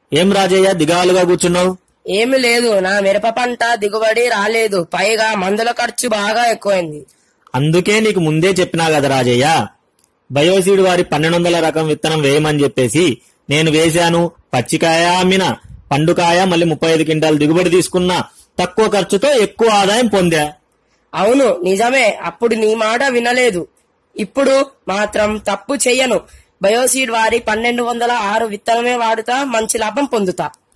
ఏం రాజయ్య దిగాలుగా కూర్చున్నావు ఏమి లేదు నా మిరప పంట దిగుబడి రాలేదు పైగా మందుల ఖర్చు బాగా ఎక్కువైంది అందుకే నీకు ముందే చెప్పినా కదా రాజయ్య బయోసీడ్ వారి పన్నెండు వందల రకం విత్తనం వేయమని చెప్పేసి నేను వేశాను పచ్చికాయ అమ్మిన పండుకాయ మళ్ళీ ముప్పై ఐదు క్వింటాలు దిగుబడి తీసుకున్నా తక్కువ ఖర్చుతో ఎక్కువ ఆదాయం పొందా అవును నిజమే అప్పుడు నీ మాట వినలేదు ఇప్పుడు మాత్రం తప్పు చెయ్యను బయోసీడ్ వారి పన్నెండు వందల ఆరు విత్తనమే వాడుతా మంచి లాభం పొందుతా